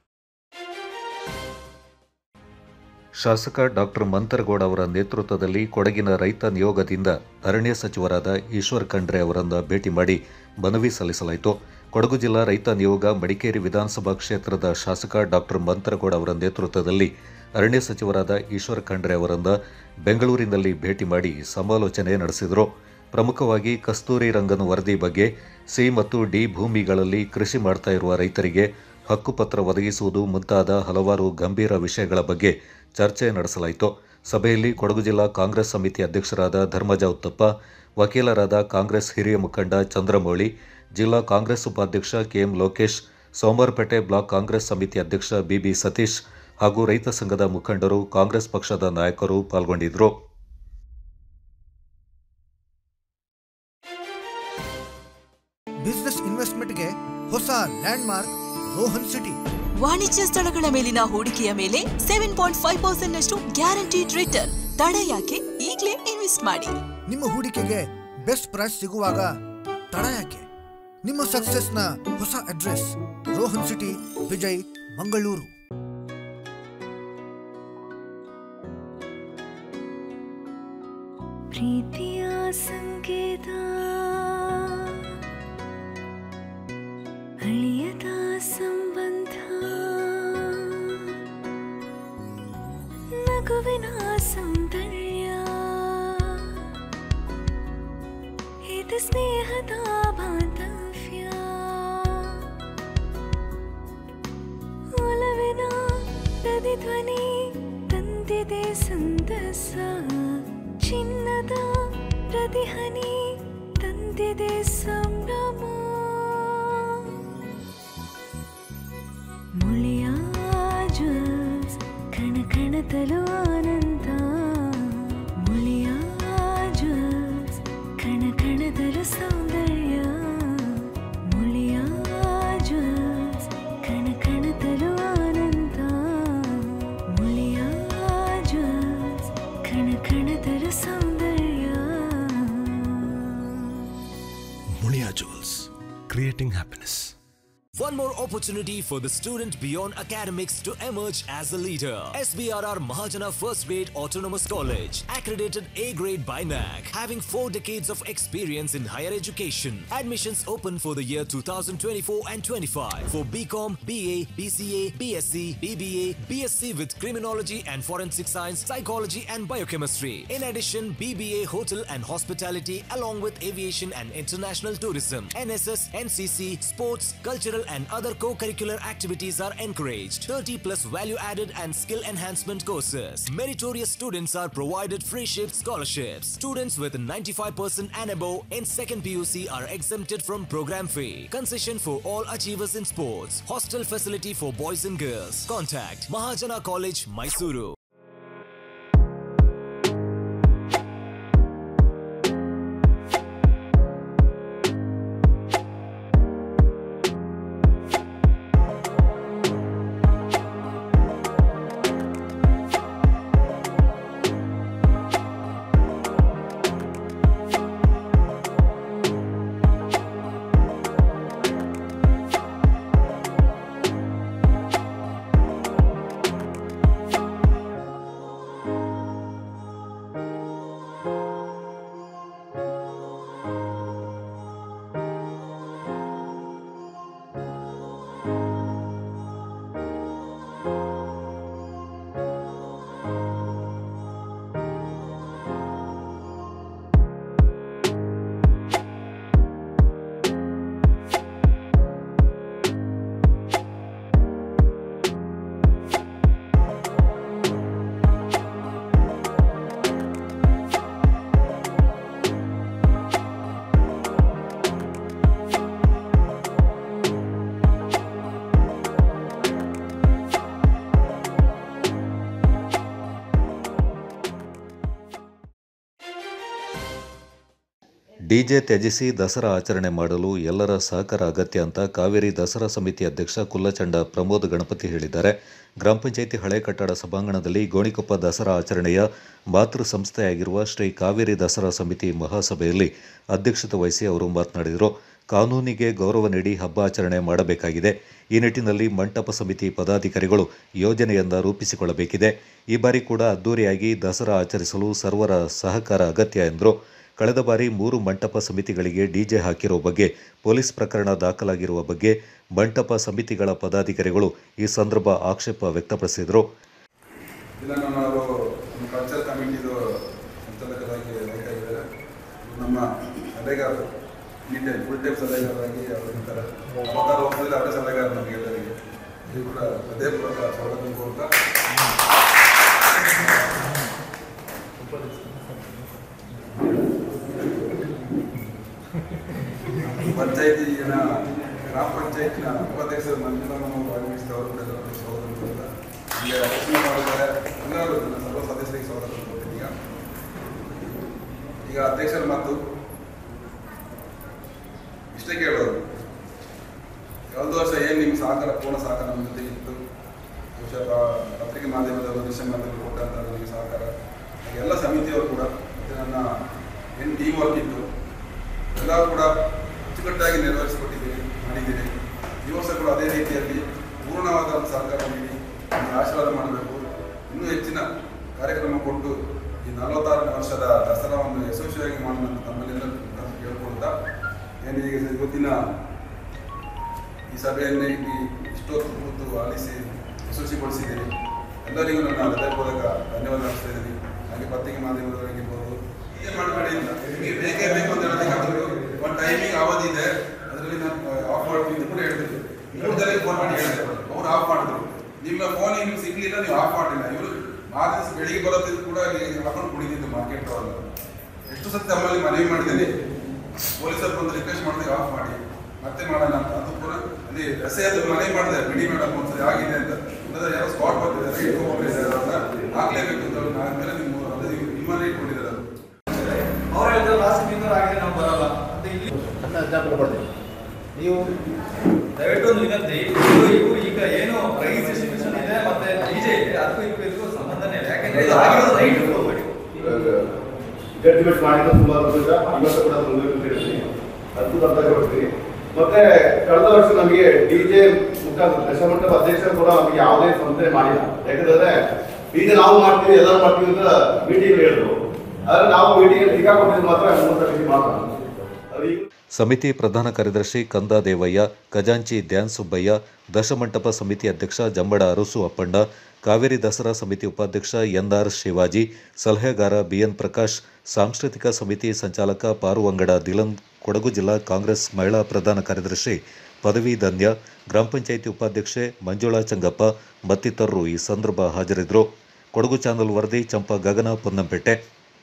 Speaker 2: ಶಾಸಕ ಡಾಕ್ಟರ್ ಮಂತರಗೌಡ ಅವರ ನೇತೃತ್ವದಲ್ಲಿ ಕೊಡಗಿನ ರೈತ ನಿಯೋಗದಿಂದ ಅರಣ್ಯ ಸಚಿವರಾದ ಈಶ್ವರ್ ಖಂಡ್ರೆ ಅವರನ್ನು ಭೇಟಿ ಮಾಡಿ ಮನವಿ ಸಲ್ಲಿಸಲಾಯಿತು ಕೊಡಗು ಜಿಲ್ಲಾ ರೈತ ನಿಯೋಗ ಮಡಿಕೇರಿ ವಿಧಾನಸಭಾ ಕ್ಷೇತ್ರದ ಶಾಸಕ ಡಾಕ್ಟರ್ ಮಂತರಗೌಡ ಅವರ ನೇತೃತ್ವದಲ್ಲಿ ಅರಣ್ಯ ಸಚಿವರಾದ ಈಶ್ವರ್ ಖಂಡ್ರೆ ಅವರನ್ನು ಬೆಂಗಳೂರಿನಲ್ಲಿ ಭೇಟಿ ಮಾಡಿ ಸಮಾಲೋಚನೆ ನಡೆಸಿದರು ಪ್ರಮುಖವಾಗಿ ಕಸ್ತೂರಿ ರಂಗನ್ ವರದಿ ಬಗ್ಗೆ ಸಿ ಮತ್ತು ಡಿ ಭೂಮಿಗಳಲ್ಲಿ ಕೃಷಿ ಮಾಡ್ತಾ ಇರುವ ರೈತರಿಗೆ ಹಕ್ಕುಪತ್ರ ಒದಗಿಸುವುದು ಮುಂತಾದ ಹಲವಾರು ಗಂಭೀರ ವಿಷಯಗಳ ಬಗ್ಗೆ ಚರ್ಚೆ ನಡೆಸಲಾಯಿತು ಸಭೆಯಲ್ಲಿ ಕೊಡಗು ಜಿಲ್ಲಾ ಕಾಂಗ್ರೆಸ್ ಸಮಿತಿ ಅಧ್ಯಕ್ಷರಾದ ಧರ್ಮಜ ಉತ್ತಪ್ಪ ವಕೀಲರಾದ ಕಾಂಗ್ರೆಸ್ ಹಿರಿಯ ಮುಖಂಡ ಚಂದ್ರಮೌಳಿ ಜಿಲ್ಲಾ ಕಾಂಗ್ರೆಸ್ ಉಪಾಧ್ಯಕ್ಷ ಕೆಎಂ ಲೋಕೇಶ್ ಸೋಮವಾರಪೇಟೆ ಬ್ಲಾಕ್ ಕಾಂಗ್ರೆಸ್ ಸಮಿತಿ ಅಧ್ಯಕ್ಷ ಬಿಬಿ ಸತೀಶ್ ಹಾಗೂ ರೈತ ಸಂಘದ ಮುಖಂಡರು ಕಾಂಗ್ರೆಸ್ ಪಕ್ಷದ ನಾಯಕರು ಪಾಲ್ಗೊಂಡಿದ್ದರು
Speaker 7: ಬಿಸ್ನೆಸ್ ಇನ್ವೆಸ್ಟ್ಮೆಂಟ್ಗೆ ಹೊಸ ಲ್ಯಾಂಡ್ ಮಾರ್ಕ್ ರೋಹನ್ ಸಿಟಿ
Speaker 8: ವಾಣಿಜ್ಯ ಸ್ಥಳಗಳ ಮೇಲಿನ ಹೂಡಿಕೆಯ ಮೇಲೆ ಸೆವೆನ್ ಪಾಯಿಂಟ್ ಫೈವ್ ಪರ್ಸೆಂಟ್ ನಷ್ಟು ಗ್ಯಾರಂಟಿಡ್ ರಿಟರ್ನ್ ತಡ ಯಾಕೆ ಈಗಲೇ ಇನ್ವೆಸ್ಟ್ ಮಾಡಿ
Speaker 7: ನಿಮ್ಮ ಹೂಡಿಕೆಗೆ ಬೆಸ್ಟ್ ಪ್ರೈಸ್ ಸಿಗುವಾಗ ತಡ ಯಾಕೆ ನಿಮ್ಮ ಸಕ್ಸಸ್ನ ಹೊಸ ಅಡ್ರೆಸ್ ರೋಹನ್ ಸಿಟಿ ವಿಜಯ್ ಮಂಗಳೂರು
Speaker 9: ಪ್ರೀತಿಯ ಸಂಕೇತ ಅಳಿಯದ ಸಂಬಂಧ ನಗುವಿನ ಸೌಂದರ್ಯ ಇದು ಸ್ನೇಹದ ಬಾಂಧವ್ಯ ಒಲವಿನ ಪ್ರತಿಧ್ವನಿ ತಂದಿದೆ ಸಂದಸ ಚಿನ್ನದ ಪ್ರತಿಹನಿ ತಂದಿದೆ ಸಂಭ್ರಮ ಮುಳಿಯ ಜ್ವಲ್ಸ್ ಕಣ ಕಣದಲು ಆನಂದ ಮುಳಿಯ ಜ್ವಲ್ಸ್ ಕಣ ಕಣದಲು ಸೌಂದರ್ಯ ಮುಳಿಯ ಜ್ವಲ್ಸ್ ಕಣ ಕಣದಲು ಆನಂದ ಮುಳಿಯ ಜ್ವಲ್ಸ್ ಕಣ ಕಣದಲು ಸೌಂದರ್ಯ
Speaker 10: Mulia Jewels, creating happiness.
Speaker 11: One more opportunity for the student beyond academics to emerge as a leader. SBRR Mahajana First Grade Autonomous College, accredited A grade by NAC, having four decades of experience in higher education. Admissions open for the year 2024 and 25 for BCom, BA, BCA, BSc, BBA, BSc with Criminology and Forensic Science, Psychology and Biochemistry. In addition, BBA Hotel and Hospitality along with Aviation and International Tourism. NSS, NCC, Sports, Cultural and other co-curricular activities are encouraged. 30 plus value-added and skill enhancement courses. Meritorious students are provided free shift scholarships. Students with 95% and above in second PUC are exempted from program fee. Concession for all achievers in sports. Hostel facility for boys and girls. Contact Mahajana College, Mysuru.
Speaker 2: DJ ತ್ಯಜಿಸಿ ದಸರಾ ಆಚರಣೆ ಮಾಡಲು ಎಲ್ಲರ ಸಹಕಾರ ಅಗತ್ಯ ಅಂತ ಕಾವೇರಿ ದಸರಾ ಸಮಿತಿ ಅಧ್ಯಕ್ಷ ಕುಲ್ಲಚಂಡ ಪ್ರಮೋದ್ ಗಣಪತಿ ಹೇಳಿದ್ದಾರೆ ಗ್ರಾಮ ಪಂಚಾಯಿತಿ ಹಳೆ ಕಟ್ಟಡ ಸಭಾಂಗಣದಲ್ಲಿ ಗೋಣಿಕೊಪ್ಪ ದಸರಾ ಆಚರಣೆಯ ಮಾತೃ ಸಂಸ್ಥೆಯಾಗಿರುವ ಶ್ರೀ ಕಾವೇರಿ ದಸರಾ ಸಮಿತಿ ಮಹಾಸಭೆಯಲ್ಲಿ ಅಧ್ಯಕ್ಷತೆ ವಹಿಸಿ ಅವರು ಮಾತನಾಡಿದರು ಕಾನೂನಿಗೆ ಗೌರವ ನೀಡಿ ಹಬ್ಬ ಆಚರಣೆ ಮಾಡಬೇಕಾಗಿದೆ ಈ ನಿಟ್ಟಿನಲ್ಲಿ ಮಂಟಪ ಸಮಿತಿ ಪದಾಧಿಕಾರಿಗಳು ಯೋಜನೆಯನ್ನ ರೂಪಿಸಿಕೊಳ್ಳಬೇಕಿದೆ ಈ ಬಾರಿ ಕೂಡ ಅದ್ದೂರಿಯಾಗಿ ದಸರಾ ಆಚರಿಸಲು ಸರ್ವರ ಸಹಕಾರ ಅಗತ್ಯ ಎಂದರು ಕಳೆದ ಬಾರಿ ಮೂರು ಮಂಟಪ ಸಮಿತಿಗಳಿಗೆ ಡಿಜೆ ಹಾಕಿರುವ ಬಗ್ಗೆ ಪೊಲೀಸ್ ಪ್ರಕರಣ ದಾಖಲಾಗಿರುವ ಬಗ್ಗೆ ಮಂಟಪ ಸಮಿತಿಗಳ ಪದಾಧಿಕಾರಿಗಳು ಈ ಸಂದರ್ಭ ಆಕ್ಷೇಪ ವ್ಯಕ್ತಪಡಿಸಿದರು
Speaker 12: ಇದನ್ನು ನಾವು ನಮ್ಮ ಕಲ್ಚರ್ ಕಮಿಟಿದು ಸಂಚಾಲಕರಾಗಿ ಬೇಕಾಗಿದ್ದಾರೆ ನಮ್ಮ ಸಲಹೆಗಾರರು ಈ ಟೈಮ್ ಫುಲ್ ಟೈಮ್ ಸಲಹೆಗಾರರಾಗಿ ಅವರು ಇರ್ತಾರೆ ಅವತಾರ ಹೋಗ್ತಿದ್ರೆ ಅವರೇ ಸಲಹೆಗಾರ ನಮಗೆಲ್ಲರಿಗೆ ಇದು ಕೂಡ ಹೃದಯಪೂರ್ವಕ ಸ್ವಾಗತ ಕೋರ್ತಾ ಪಂಚಾಯತಿನ ಗ್ರಾಮ ಪಂಚಾಯತಿನ ಉಪಾಧ್ಯಕ್ಷರು ಮಂಜುಳಮ್ಮ ಭಾಗವಹಿಸಿದವರು ಕೂಡ ಎಲ್ಲರಿಗೂ ಸ್ವಾಗತ ಕೋರ್ತಾ ಈಗ ರಚನೆ ಮಾಡಿದ್ದಾರೆ ಎಲ್ಲರೂ ನನ್ನ ಸರ್ವ ಸದಸ್ಯರಿಗೆ ಸ್ವಾಗತ ಕೊಡ್ತೀನಿ ಈಗ ಈಗ ಅಧ್ಯಕ್ಷರ ಮಾತು ಇಷ್ಟೇ ಕೇಳೋದು ಕಳೆದ ವರ್ಷ ಏನು ನಿಮ್ಮ ಸಹಕಾರ ಪೂರ್ಣ ಸಹಕಾರ ನಮ್ಮ ಜೊತೆ ಇತ್ತು ಬಹುಶಃ ಪ- ಪತ್ರಿಕೆ ಮಾಧ್ಯಮದವರು ದೃಶ್ಯ ಮಾಧ್ಯಮ ಕೊಟ್ಟಂತ ನನಗೆ ಸಹಕಾರ ಹಾಗೆ ಎಲ್ಲ ಸಮಿತಿಯವರು ಕೂಡ ಮತ್ತೆ ನನ್ನ ಏನು ಟೀಮ್ ವರ್ಕ್ ಇತ್ತು ಎಲ್ಲರೂ ಕೂಡ ಅಚ್ಚುಕಟ್ಟಾಗಿ ನಿರ್ವಹಿಸಿಕೊಟ್ಟಿದ್ದೀರಿ ಮಾಡಿದ್ದೀರಿ ಈ ವರ್ಷ ಕೂಡ ಅದೇ ರೀತಿಯಲ್ಲಿ ಪೂರ್ಣವಾದ ಒಂದು ಸಹಕಾರ ನೀಡಿ ನಮಗೆ ಆಶೀರ್ವಾದ ಮಾಡಬೇಕು ಇನ್ನೂ ಹೆಚ್ಚಿನ ಕಾರ್ಯಕ್ರಮ ಕೊಟ್ಟು ಈ ನಲವತ್ತಾರು ವರ್ಷದ ದಸರಾವನ್ನು ಯಶಸ್ವಿಯಾಗಿ ಮಾಡೋಣ ಅಂತ ತಮ್ಮಲ್ಲಿಂದ ಕೇಳ್ಕೊಳ್ತಾ ಏನು ಈಗ ಇವತ್ತಿನ ಈ ಸಭೆಯನ್ನೇ ಇಲ್ಲಿ ಇಷ್ಟೊತ್ತು ಕೂತು ಆಲಿಸಿ ಯಶಸ್ವಿಗೊಳಿಸಿದ್ದೀರಿ ಎಲ್ಲರಿಗೂ ನನ್ನ ಹೃದಯಪೂರ್ವಕ ಧನ್ಯವಾದ ಅರ್ಪಿಸ್ತಾ ಇದ್ದೀನಿ ಹಾಗೆ ಪತ್ರಿಕೆ ಮಾಧ್ಯಮದವರಾಗಿರ್ಬೋದು ಏನು ಮಾಡಬೇಡಿ ಇಲ್ಲ ನಿಮಗೆ ಬೇಕೇ ಬೇಕು ಅಂತ ಹೇಳೋದಕ್ಕಾದ್ರೂ ಒಂದು ಟೈಮಿಂಗ್ ಅವಧಿ ಇದೆ ಅದರಲ್ಲಿ ನಾನು ಆಫ್ ಮಾಡ್ತೀನಿ ಅಂತ ಕೂಡ ಹೇಳ್ತಿದ್ದೆ ಮೂರು ಜನಕ್ಕೆ ಫೋನ್ ಮಾಡಿ ಹೇಳಿದೆ ಅವ್ರು ಆಫ್ ಮಾಡಿದ್ರು ನಿಮ್ಮ ಫೋನ್ ನಿಮ್ಗೆ ಸಿಗ್ಲಿಲ್ಲ ನೀವು ಆಫ್ ಮಾಡಲಿಲ್ಲ ಇವರು ಮಾರ್ಚ್ ಬೆಳಿಗ್ಗೆ ಬರೋತ್ತಿದ್ದು ಕೂಡ ಇಲ್ಲಿ ಹಾಕೊಂಡು ಕುಡಿದಿದ್ದು ಮಾರ್ಕೆಟ್ ಒಳಗೆ ಎಷ್ಟು ಸತಿ ತಮ್ಮಲ್ಲಿ ಮನವಿ ಮಾಡಿದ್ದೀನಿ ಪೊಲೀಸರು ಬಂದು ರಿಕ್ವೆಸ್ಟ್ ಮಾಡಿದ್ರೆ ಆಫ್ ಮಾಡಿ ಮತ್ತೆ ಮಾಡೋಣ ಅಂತ ಅದು ಕೂಡ ಅಲ್ಲಿ ಎಸ್ ಐ ಮನವಿ ಮಾಡಿದೆ ಬಿಡಿ ಮೇಡಮ್ ಒಂದ್ಸರಿ ಆಗಿದೆ ಅಂತ ಇಲ್ಲದ್ರೆ ಯಾರೋ ಸ್ಪಾಟ್ ಬರ್ತಿದ್ದಾರೆ ಇಟ್ಕೊಂಡಿದ್ದಾರೆ ಅವ್ರನ್ನ ಆಗ್ಲೇಬೇಕು ಅಂತ ಹೇಳಿ ನಾನು ಮೇಲೆ ನಿಮ್ಮ ಅದೇ ನಿಮ್ಮಲ್ಲಿ ಇಟ್ಕೊಂಡಿದ್ದಾರೆ ಅದು
Speaker 4: ಅವ್ರು ಹೇಳಿದ್ರು ಲಾಸ್ಟ್ ತಿಂಗಳು ಆಗಿದೆ ನಾವು ಬರಲ್ಲ ಅಂತ ಇಲ್ಲಿ
Speaker 5: ಜ್ಞಾಪಕ ಪಡ್ತೀನಿ ನೀವು
Speaker 4: ದಯವಿಟ್ಟು ಒಂದು ವಿನಂತಿ ಇವರು ಇವರು ಈಗ ಏನು ಪ್ರೈಸ್ ಡಿಸ್ಟ್ರಿಬ್ಯೂಷನ್ ಇದೆ ಮತ್ತೆ ಡಿಜೆ ಇದೆ ಅದಕ್ಕೂ ಇದಕ್ಕೂ ಇದಕ್ಕೂ ಸಂಬಂಧನೇ ಇಲ್ಲ ಯಾಕಂದ್ರೆ ಇದು ಆಗಿರೋದು ರೈಟ್ ಹೋಗ್ಬೇಡಿ
Speaker 5: ಜಡ್ಜ್ಮೆಂಟ್ ಮಾಡಿದ್ದು ತುಂಬಾ ಸಂತೋಷ ಇವತ್ತು ಕೂಡ ಮುಂದುವರಿಸ್ತೀನಿ ಅದ್ಭುತ ಅಂತ ಕೊಡ್ತೀನಿ ಮತ್ತೆ ಕಳೆದ ವರ್ಷ ನಮಗೆ ಡಿ ಜೆ ಮುಖಾಂತರ ದಶಮಂಟಪ ಅಧ್ಯಕ್ಷರು ಕೂಡ ನಮಗೆ ಯಾವುದೇ ತೊಂದರೆ ಮಾಡಿಲ್ಲ ಯಾಕಂದ್ರೆ ಡಿ ಜೆ ನಾವು ಮಾಡ್ತೀವಿ ಎಲ್ಲರೂ ಮಾಡ್ತೀವಿ ಅಂತ ಮೀಟಿಂಗ್ ಹೇಳಿದ್ರು ಆದ್ರೆ ನಾವು ಮೀಟಿಂಗ್ ಟೀಕಾ ಕೊಟ್ಟಿದ್ದು ಮಾತ್ರ ಮೂರು ಸಲ ಮಾತ್ರ ಅದು ಈಗ
Speaker 2: ಸಮಿತಿ ಪ್ರಧಾನ ಕಾರ್ಯದರ್ಶಿ ಕಂದ ದೇವಯ್ಯ ಖಜಾಂಚಿ ಧ್ಯಾನ್ ಸುಬ್ಬಯ್ಯ ದಶಮಂಟಪ ಸಮಿತಿ ಅಧ್ಯಕ್ಷ ಜಂಬಡ ಅರಸು ಅಪ್ಪಣ್ಣ ಕಾವೇರಿ ದಸರಾ ಸಮಿತಿ ಉಪಾಧ್ಯಕ್ಷ ಎನ್ಆರ್ ಶಿವಾಜಿ ಸಲಹೆಗಾರ ಬಿಎನ್ ಪ್ರಕಾಶ್ ಸಾಂಸ್ಕೃತಿಕ ಸಮಿತಿ ಸಂಚಾಲಕ ಪಾರುವಂಗಡ ದಿಲನ್ ಕೊಡಗು ಜಿಲ್ಲಾ ಕಾಂಗ್ರೆಸ್ ಮಹಿಳಾ ಪ್ರಧಾನ ಕಾರ್ಯದರ್ಶಿ ಪದವಿ ಧನ್ಯ ಗ್ರಾಮ ಪಂಚಾಯಿತಿ ಉಪಾಧ್ಯಕ್ಷೆ ಮಂಜುಳಾ ಚಂಗಪ್ಪ ಮತ್ತಿತರರು ಈ ಸಂದರ್ಭ ಹಾಜರಿದ್ದರು ಕೊಡಗು ಚಾನಲ್ ವರದಿ ಚಂಪಾ ಗಗನ ಪೊನ್ನಂಪೇಟೆ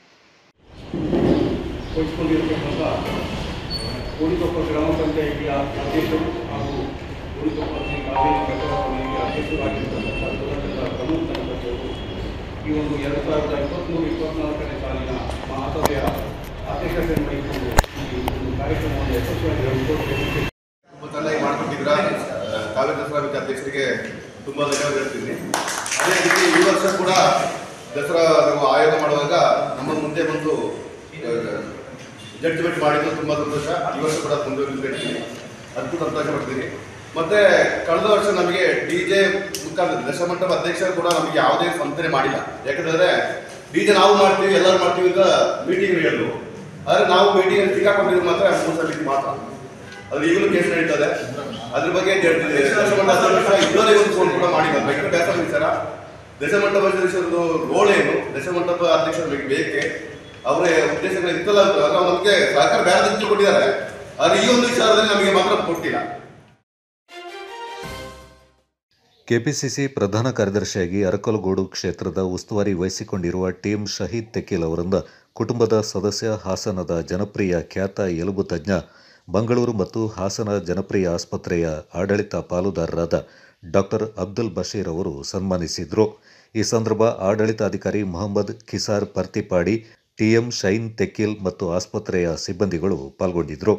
Speaker 13: ವಹಿಸಿಕೊಂಡಿರತಕ್ಕಂಥ ಕೋಡಿಕೊಪ್ಪ ಗ್ರಾಮ ಪಂಚಾಯಿತಿಯ ಅಧ್ಯಕ್ಷರು ಹಾಗೂ ಕೋಡಿಕೊಪ್ಪ ಶ್ರೀ ಕಾವೇರಿ ದಸರಾ ಸಮಿತಿಯ ಅಧ್ಯಕ್ಷರಾಗಿರ್ತಕ್ಕಂಥ ದೊಡ್ಡ ಪ್ರಮುಖ ದಂಪತಿಯವರು ಈ ಒಂದು ಎರಡು ಸಾವಿರದ ಇಪ್ಪತ್ತ್ಮೂರು ಇಪ್ಪತ್ನಾಲ್ಕನೇ ಸಾಲಿನ ಮಹಾಸಭೆಯ ಅಧ್ಯಕ್ಷತೆಯನ್ನು ವಹಿಸಿಕೊಂಡು ಈ ಒಂದು ಕಾರ್ಯಕ್ರಮವನ್ನು ಯಶಸ್ವಿಯಾಗಿ ನಡೆಸಿಕೊಡಬೇಕು
Speaker 5: ತುಂಬ ಚೆನ್ನಾಗಿ ಮಾಡ್ಕೊಟ್ಟಿದ್ರ ಕಾವೇರಿ ದಸರಾ ಸಮಿತಿ ಅಧ್ಯಕ್ಷರಿಗೆ ತುಂಬ ಧನ್ಯವಾದ ಹೇಳ್ತೀನಿ ಅದೇ ರೀತಿ ಈ ವರ್ಷ ಕೂಡ ದಸರಾ ನಾವು ಆಯೋಗ ಮಾಡುವಾಗ ನಮ್ಮ ಮುಂದೆ ಬಂದು ಜಡ್ಜ್ಮೆಂಟ್ ಮಾಡಿದ್ದು ತುಂಬ ಸಂತೋಷ ಈ ವರ್ಷ ಕೂಡ ಮುಂದುವರಿದು ಹೇಳ್ತೀನಿ ಅದಕ್ಕೂ ಸಂತೋಷ ಪಡ್ತೀನಿ ಮತ್ತೆ ಕಳೆದ ವರ್ಷ ನಮಗೆ ಡಿ ಜೆ ಮುಖಾಂತರ ದಶಮಂಟಪ ಅಧ್ಯಕ್ಷರು ಕೂಡ ನಮಗೆ ಯಾವುದೇ ಸಂತನೆ ಮಾಡಿಲ್ಲ ಯಾಕಂದ್ರೆ ಡಿ ಜೆ ನಾವು ಮಾಡ್ತೀವಿ ಎಲ್ಲರೂ ಮಾಡ್ತೀವಿ ಅಂತ ಮೀಟಿಂಗ್ ಹೇಳಿದ್ರು ಆದ್ರೆ ನಾವು ಮೀಟಿಂಗ್ ಸಿಕ್ಕಾಕೊಂಡಿದ್ದು ಮಾತ್ರ ಮೂರು ಸಮಿತಿ ಮಾತ್ರ ಅದು ಈಗಲೂ ಕೇಸ್ ನಡೀತದೆ ಅದ್ರ ಬಗ್ಗೆ ಏನ್ ಹೇಳ್ತಿದ್ದೀವಿ ದಶಮಂಡ ಅಧ್ಯಕ್ಷ ಇದ್ದೋದೇ ಒಂದು ಫೋನ್ ಕೂಡ ಮಾಡಿಲ್ಲ ಭಯಂಕರ ಬೇಸರ ವಿಚಾರ ದಶಮಂಟಪ ಅಧ್ಯಕ್ಷರದ್ದು ರೋಲ್ ಏನು ದಶಮಂಟಪ ಅಧ್ಯಕ್ಷರ ಬಗ್ಗೆ ಬೇಕೆ ಅವರ ಉದ್ದೇಶಗಳು ಇತ್ತಲ್ಲ ಅಂತ ಅದ್ರ ನಮಗೆ ಸರ್ಕಾರ ಬೇರೆ ದಿಕ್ಕು ಕೊಟ್ಟಿದ್ದಾರೆ ಆದ್ರೆ ಈ ಒಂದು ವಿಚಾರದಲ್ಲಿ ನಮಗೆ ಮಾತ್ರ ಕೊಟ್ಟಿಲ್ಲ
Speaker 2: ಕೆಪಿಸಿಸಿ ಪ್ರಧಾನ ಕಾರ್ಯದರ್ಶಿಯಾಗಿ ಅರಕಲಗೂಡು ಕ್ಷೇತ್ರದ ಉಸ್ತುವಾರಿ ವಹಿಸಿಕೊಂಡಿರುವ ಟೀಮ್ ಶಹೀದ್ ತೆಕೀಲ್ ಅವರಿಂದ ಕುಟುಂಬದ ಸದಸ್ಯ ಹಾಸನದ ಜನಪ್ರಿಯ ಖ್ಯಾತ ಎಲುಬು ತಜ್ಞ ಮಂಗಳೂರು ಮತ್ತು ಹಾಸನ ಜನಪ್ರಿಯ ಆಸ್ಪತ್ರೆಯ ಆಡಳಿತ ಪಾಲುದಾರರಾದ ಡಾಕ್ಟರ್ ಅಬ್ದುಲ್ ಬಶೀರ್ ಅವರು ಸನ್ಮಾನಿಸಿದರು ಈ ಸಂದರ್ಭ ಆಡಳಿತಾಧಿಕಾರಿ ಮೊಹಮ್ಮದ್ ಖಿಸಾರ್ ಪರ್ತಿಪಾಡಿ ಟಿಎಂ ಶೈನ್ ತೆಕ್ಕಿಲ್ ಮತ್ತು ಆಸ್ಪತ್ರೆಯ ಸಿಬ್ಬಂದಿಗಳು ಪಾಲ್ಗೊಂಡಿದ್ದರು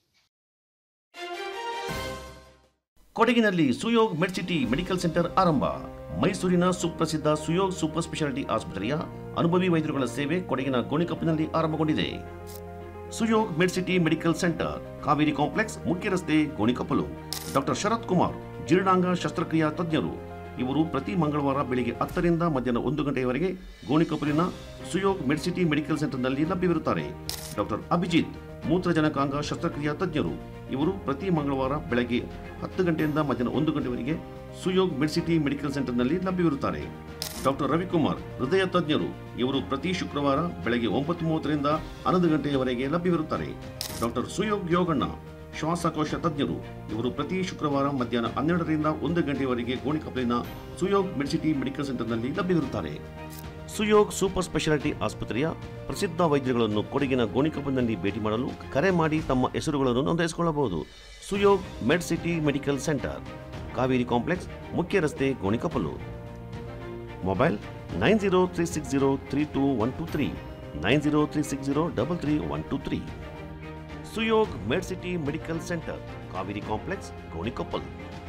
Speaker 1: ಕೊಡಗಿನಲ್ಲಿ ಸುಯೋಗ್ ಮೆಡ್ಸಿಟಿ ಮೆಡಿಕಲ್ ಸೆಂಟರ್ ಆರಂಭ ಮೈಸೂರಿನ ಸುಪ್ರಸಿದ್ಧ ಸುಯೋಗ್ ಸೂಪರ್ ಸ್ಪೆಷಾಲಿಟಿ ಆಸ್ಪತ್ರೆಯ ಅನುಭವಿ ವೈದ್ಯರುಗಳ ಸೇವೆ ಕೊಡಗಿನ ಗೋಣಿಕೊಪ್ಪಿನಲ್ಲಿ ಆರಂಭಗೊಂಡಿದೆ Suyog Medcity medical centre Kaveri complex ಮುಖ್ಯ ರಸ್ತೆ ಗೋಣಿಕೊಪ್ಪಲು ಡಾಕ್ಟರ್ ಶರತ್ ಕುಮಾರ್ ಜೀರ್ಣಾಂಗ ಶಸ್ತ್ರಕ್ರಿಯಾ ತಜ್ಞರು ಇವರು ಪ್ರತಿ ಮಂಗಳವಾರ ಬೆಳಿಗ್ಗೆ ಹತ್ತರಿಂದ ಮಧ್ಯಾಹ್ನ ಒಂದು ಗಂಟೆಯವರೆಗೆ ಗೋಣಿಕೊಪ್ಪಲಿನ ಸುಯೋಗ್ ಮೆಡ್ಸಿಟಿ ಮೆಡಿಕಲ್ ಸೆಂಟರ್ನಲ್ಲಿ ಲಭ್ಯವಿರುತ್ತಾರೆ ಡಾಕ್ಟರ್ ಅಭಿಜಿತ್ ಮೂತ್ರಜನಕಾಂಗ ಶಸ್ತ್ರಕ್ರಿಯಾ ತಜ್ಞರು ಇವರು ಪ್ರತಿ ಮಂಗಳವಾರ ಬೆಳಗ್ಗೆ ಹತ್ತು ಗಂಟೆಯಿಂದ ಮಧ್ಯಾಹ್ನ ಒಂದು ಗಂಟೆವರೆಗೆ ಸುಯೋಗ್ ಮೆಡ್ಸಿಟಿ ಮೆಡಿಕಲ್ ಸೆಂಟರ್ನಲ್ಲಿ ಲಭ್ಯವಿರುತ್ತಾರೆ ಡಾಕ್ಟರ್ ರವಿಕುಮಾರ್ ಹೃದಯ ತಜ್ಞರು ಇವರು ಪ್ರತಿ ಶುಕ್ರವಾರ ಬೆಳಗ್ಗೆ ಒಂಬತ್ತು ಮೂವತ್ತರಿಂದ ಹನ್ನೊಂದು ಗಂಟೆಯವರೆಗೆ ಲಭ್ಯವಿರುತ್ತಾರೆ ಡಾಕ್ಟರ್ ಸುಯೋಗ್ ಯೋಗಣ್ಣ ಶ್ವಾಸಕೋಶ ತಜ್ಞರು ಇವರು ಪ್ರತಿ ಶುಕ್ರವಾರ ಮಧ್ಯಾಹ್ನ ಹನ್ನೆರಡರಿಂದ ಒಂದು ಗಂಟೆಯವರೆಗೆ ಗೋಣಿಕೊಪ್ಪಲಿನ ಸುಯೋಗ್ ಮೆಡಿಸಿಟಿ ಮೆಡಿಕಲ್ ಸೆಂಟರ್ನಲ್ಲಿ ಲಭ್ಯವಿರುತ್ತಾರೆ ಸುಯೋಗ್ ಸೂಪರ್ ಸ್ಪೆಷಾಲಿಟಿ ಆಸ್ಪತ್ರೆಯ ಪ್ರಸಿದ್ಧ ವೈದ್ಯರುಗಳನ್ನು ಕೊಡಗಿನ ಗೋಣಿಕೊಪ್ಪಲಿನಲ್ಲಿ ಭೇಟಿ ಮಾಡಲು ಕರೆ ಮಾಡಿ ತಮ್ಮ ಹೆಸರುಗಳನ್ನು ನೋಂದಾಯಿಸಿಕೊಳ್ಳಬಹುದು Suyog Medcity medical centre Kaveri complex ಮುಖ್ಯ ರಸ್ತೆ Gonikoppal mobile nine zero three six zero three two one two three nine zero three six zero double three one two three Suyog Medcity medical centre Kaveri complex Gonikoppal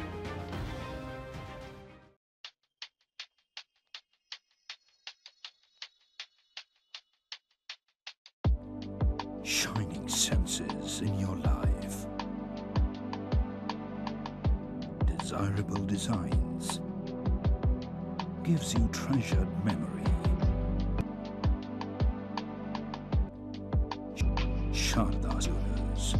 Speaker 14: shining senses in your life. Desirable designs. gives you treasured memory. Sharda Jewelers.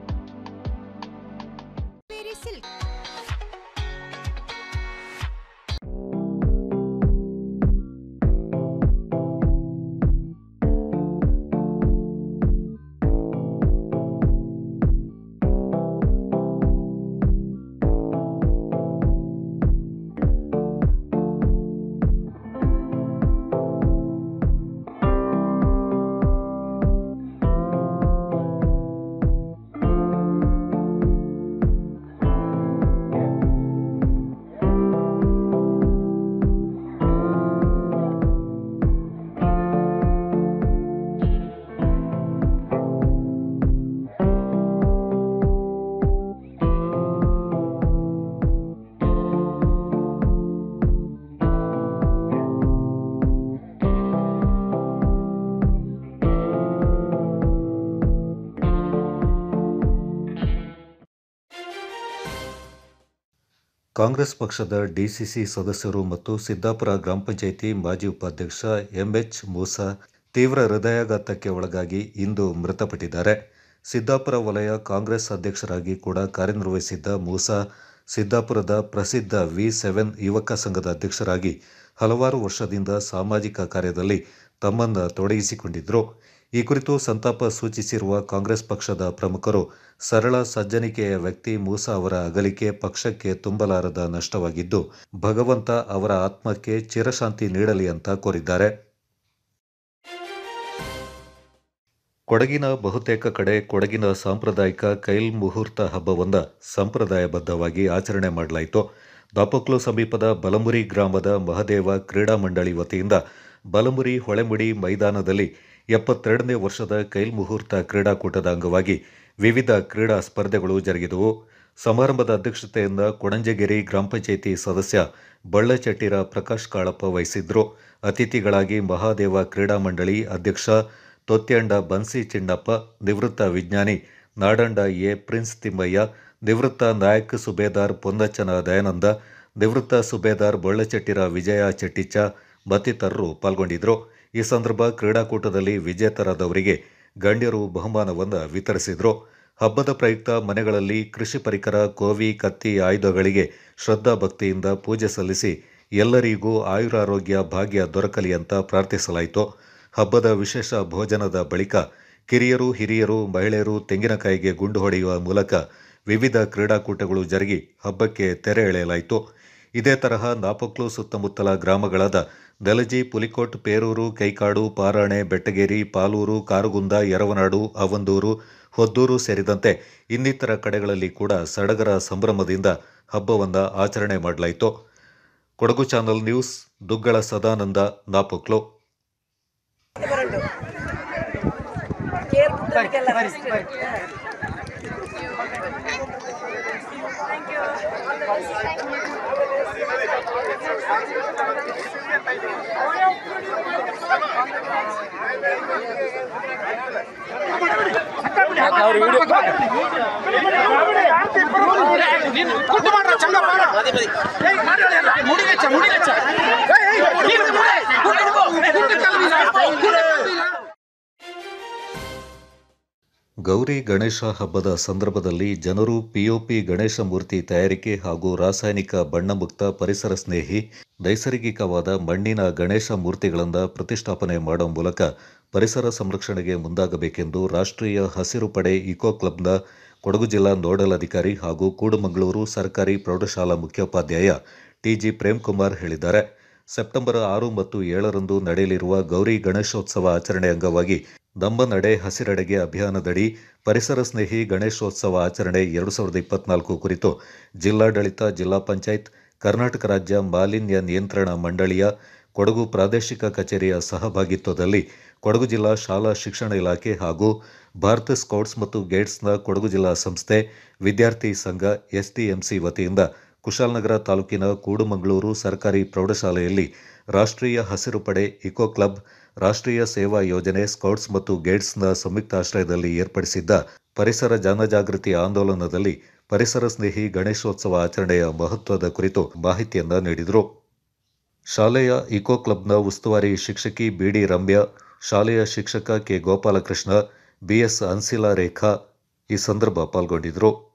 Speaker 2: Congress ಪಕ್ಷದ DCC ಸದಸ್ಯರು ಮತ್ತು ಸಿದ್ದಾಪುರ ಗ್ರಾಮ ಪಂಚಾಯಿತಿ ಮಾಜಿ ಉಪಾಧ್ಯಕ್ಷ MH Musa ತೀವ್ರ ಹೃದಯಾಘಾತಕ್ಕೆ ಒಳಗಾಗಿ ಇಂದು ಮೃತಪಟ್ಟಿದ್ದಾರೆ ಸಿದ್ದಾಪುರ ವಲಯ ಕಾಂಗ್ರೆಸ್ ಅಧ್ಯಕ್ಷರಾಗಿ ಕೂಡ ಕಾರ್ಯನಿರ್ವಹಿಸಿದ್ದ ಮೂಸಾ ಸಿದ್ದಾಪುರದ ಪ್ರಸಿದ್ಧ ವಿ ಸೆವೆನ್ ಯುವಕ ಸಂಘದ ಅಧ್ಯಕ್ಷರಾಗಿ ಹಲವಾರು ವರ್ಷದಿಂದ ಸಾಮಾಜಿಕ ಕಾರ್ಯದಲ್ಲಿ ತಮ್ಮನ್ನು ತೊಡಗಿಸಿಕೊಂಡಿದ್ದರು ಈ ಕುರಿತು ಸಂತಾಪ ಸೂಚಿಸಿರುವ ಕಾಂಗ್ರೆಸ್ ಪಕ್ಷದ ಪ್ರಮುಖರು ಸರಳ ಸಜ್ಜನಿಕೆಯ ವ್ಯಕ್ತಿ ಮೂಸಾ ಅವರ ಅಗಲಿಕೆ ಪಕ್ಷಕ್ಕೆ ತುಂಬಲಾರದ ನಷ್ಟವಾಗಿದ್ದು ಭಗವಂತ ಅವರ ಆತ್ಮಕ್ಕೆ ಚಿರಶಾಂತಿ ನೀಡಲಿ ಅಂತ ಕೋರಿದ್ದಾರೆ ಕೊಡಗಿನ ಬಹುತೇಕ ಕಡೆ ಕೊಡಗಿನ ಸಾಂಪ್ರದಾಯಿಕ ಕೈಲ್ ಮುಹೂರ್ತ ಹಬ್ಬವನ್ನ ಸಂಪ್ರದಾಯಬದ್ಧವಾಗಿ ಆಚರಣೆ ಮಾಡಲಾಯಿತು ದಾಪಕ್ಲು ಸಮೀಪದ ಬಲಮುರಿ ಗ್ರಾಮದ ಮಹದೇವ ಕ್ರೀಡಾ ಮಂಡಳಿ ವತಿಯಿಂದ ಬಲಮುರಿ ಹೊಳೆಮುಡಿ ಮೈದಾನದಲ್ಲಿ ಎಪ್ಪತ್ತೆರಡನೇ ವರ್ಷದ ಕೈಲ್ ಮುಹೂರ್ತ ಕ್ರೀಡಾಕೂಟದ ಅಂಗವಾಗಿ ವಿವಿಧ ಕ್ರೀಡಾ ಸ್ಪರ್ಧೆಗಳು ಜರುಗಿದವು ಸಮಾರಂಭದ ಅಧ್ಯಕ್ಷತೆಯಿಂದ ಕೊಣಂಜಗಿರಿ ಗ್ರಾಮ ಪಂಚಾಯಿತಿ ಸದಸ್ಯ ಬಳ್ಳಚಟ್ಟಿರ ಪ್ರಕಾಶ್ ಕಾಳಪ್ಪ ವಹಿಸಿದ್ರು ಅತಿಥಿಗಳಾಗಿ ಮಹಾದೇವ ಕ್ರೀಡಾ ಮಂಡಳಿ ಅಧ್ಯಕ್ಷ ತೊತ್ಯಂಡ ಬನ್ಸಿ ಚಿನ್ನಪ್ಪ ನಿವೃತ್ತ ವಿಜ್ಞಾನಿ ನಾಡಂಡ ಎ ಪ್ರಿನ್ಸ್ ತಿಮ್ಮಯ್ಯ ನಿವೃತ್ತ ನಾಯಕ್ ಸುಬೇದಾರ್ ಪೊನ್ನಚ್ಚನ ದಯಾನಂದ ನಿವೃತ್ತ ಸುಬೇದಾರ್ ಬೊಳ್ಳಚಟ್ಟಿರ ವಿಜಯ ಚೆಟ್ಟಿಚ್ಚ ಮತ್ತಿತರರು ಪಾಲ್ಗೊಂಡಿದ್ದರು ಈ ಸಂದರ್ಭ ಕ್ರೀಡಾಕೂಟದಲ್ಲಿ ವಿಜೇತರಾದವರಿಗೆ ಗಣ್ಯರು ಬಹುಮಾನವನ್ನು ವಿತರಿಸಿದರು ಹಬ್ಬದ ಪ್ರಯುಕ್ತ ಮನೆಗಳಲ್ಲಿ ಕೃಷಿ ಪರಿಕರ ಕೋವಿ ಕತ್ತಿ ಆಯುಧಗಳಿಗೆ ಶ್ರದ್ಧಾ ಭಕ್ತಿಯಿಂದ ಪೂಜೆ ಸಲ್ಲಿಸಿ ಎಲ್ಲರಿಗೂ ಆಯುರಾರೋಗ್ಯ ಭಾಗ್ಯ ದೊರಕಲಿ ಅಂತ ಪ್ರಾರ್ಥಿಸಲಾಯಿತು ಹಬ್ಬದ ವಿಶೇಷ ಭೋಜನದ ಬಳಿಕ ಕಿರಿಯರು ಹಿರಿಯರು ಮಹಿಳೆಯರು ತೆಂಗಿನಕಾಯಿಗೆ ಗುಂಡು ಹೊಡೆಯುವ ಮೂಲಕ ವಿವಿಧ ಕ್ರೀಡಾಕೂಟಗಳು ಜರುಗಿ ಹಬ್ಬಕ್ಕೆ ತೆರೆ ಎಳೆಯಲಾಯಿತು ಇದೇ ತರಹ ನಾಪಕ್ಲು ಸುತ್ತಮುತ್ತಲ ಗ್ರಾಮಗಳಾದ ನೆಲಜಿ ಪುಲಿಕೋಟ್ ಪೇರೂರು ಕೈಕಾಡು ಪಾರಾಣೆ ಬೆಟ್ಟಗೇರಿ ಪಾಲೂರು ಕಾರುಗುಂದ ಯರವನಾಡು ಅವಂದೂರು ಹೊದ್ದೂರು ಸೇರಿದಂತೆ ಇನ್ನಿತರ ಕಡೆಗಳಲ್ಲಿ ಕೂಡ ಸಡಗರ ಸಂಭ್ರಮದಿಂದ ಹಬ್ಬವನ್ನು ಆಚರಣೆ ಮಾಡಲಾಯಿತು ಕೊಡಗು ಚಾನಲ್ ನ್ಯೂಸ್ ದುಗ್ಗಳ ಸದಾನಂದ ನಾಪಕ್ಲು ಗೌರಿ ಗಣೇಶ ಹಬ್ಬದ ಸಂದರ್ಭದಲ್ಲಿ ಜನರು ಪಿಒಪಿ ಗಣೇಶ ಮೂರ್ತಿ ತಯಾರಿಕೆ ಹಾಗೂ ರಾಸಾಯನಿಕ ಬಣ್ಣಮುಕ್ತ ಪರಿಸರ ಸ್ನೇಹಿ ನೈಸರ್ಗಿಕವಾದ ಮಣ್ಣಿನ ಗಣೇಶ ಮೂರ್ತಿಗಳನ್ನು ಪ್ರತಿಷ್ಠಾಪನೆ ಮಾಡುವ ಮೂಲಕ ಪರಿಸರ ಸಂರಕ್ಷಣೆಗೆ ಮುಂದಾಗಬೇಕೆಂದು ರಾಷ್ಟ್ರೀಯ ಹಸಿರು ಪಡೆ ಇಕೋ ಕ್ಲಬ್ನ ಕೊಡಗು ಜಿಲ್ಲಾ ನೋಡಲ್ ಅಧಿಕಾರಿ ಹಾಗೂ ಕೂಡುಮಂಗಳೂರು ಸರ್ಕಾರಿ ಪ್ರೌಢಶಾಲಾ ಮುಖ್ಯೋಪಾಧ್ಯಾಯ ಟಿಜಿ ಪ್ರೇಮ್ಕುಮಾರ್ ಹೇಳಿದ್ದಾರೆ ಸೆಪ್ಟೆಂಬರ್ ಆರು ಮತ್ತು ಏಳರಂದು ನಡೆಯಲಿರುವ ಗೌರಿ ಗಣೇಶೋತ್ಸವ ಆಚರಣೆ ಅಂಗವಾಗಿ ನಮ್ಮ ನಡೆ ಹಸಿರೆಡೆಗೆ ಅಭಿಯಾನದಡಿ ಪರಿಸರ ಸ್ನೇಹಿ ಗಣೇಶೋತ್ಸವ ಆಚರಣೆ ಎರಡು ಸಾವಿರದ ಇಪ್ಪತ್ನಾಲ್ಕು ಕುರಿತು ಜಿಲ್ಲಾಡಳಿತ ಜಿಲ್ಲಾ ಪಂಚಾಯತ್ ಕರ್ನಾಟಕ ರಾಜ್ಯ ಮಾಲಿನ್ಯ ನಿಯಂತ್ರಣ ಮಂಡಳಿಯ ಕೊಡಗು ಪ್ರಾದೇಶಿಕ ಕಚೇರಿಯ ಸಹಭಾಗಿತ್ವದಲ್ಲಿ ಕೊಡಗು ಜಿಲ್ಲಾ ಶಾಲಾ ಶಿಕ್ಷಣ ಇಲಾಖೆ ಹಾಗೂ ಭಾರತ ಸ್ಕೌಟ್ಸ್ ಮತ್ತು ಗೈಡ್ಸ್ನ ಕೊಡಗು ಜಿಲ್ಲಾ ಸಂಸ್ಥೆ ವಿದ್ಯಾರ್ಥಿ ಸಂಘ ಎಸ್ಡಿಎಂಸಿ ವತಿಯಿಂದ ಕುಶಾಲನಗರ ತಾಲೂಕಿನ ಕೂಡುಮಂಗಳೂರು ಸರ್ಕಾರಿ ಪ್ರೌಢಶಾಲೆಯಲ್ಲಿ ರಾಷ್ಟ್ರೀಯ ಹಸಿರು ಪಡೆ ಇಕೋ ಕ್ಲಬ್ ರಾಷ್ಟ್ರೀಯ ಸೇವಾ ಯೋಜನೆ ಸ್ಕೌಟ್ಸ್ ಮತ್ತು ಗೈಡ್ಸ್ನ ಸಂಯುಕ್ತಾಶ್ರಯದಲ್ಲಿ ಏರ್ಪಡಿಸಿದ್ದ ಪರಿಸರ ಜನಜಾಗೃತಿ ಆಂದೋಲನದಲ್ಲಿ ಪರಿಸರ ಸ್ನೇಹಿ ಗಣೇಶೋತ್ಸವ ಆಚರಣೆಯ ಮಹತ್ವದ ಕುರಿತು ಮಾಹಿತಿಯನ್ನ ನೀಡಿದರು ಶಾಲೆಯ ಇಕೋ ಕ್ಲಬ್ನ ಉಸ್ತುವಾರಿ ಶಿಕ್ಷಕಿ ಬಿಡಿ ರಮ್ಯಾ ಶಾಲೆಯ ಶಿಕ್ಷಕ ಕೆ ಗೋಪಾಲಕೃಷ್ಣ ಬಿಎಸ್ ಅನ್ಸಿಲಾ ರೇಖಾ ಈ ಸಂದರ್ಭ ಪಾಲ್ಗೊಂಡಿದ್ದರು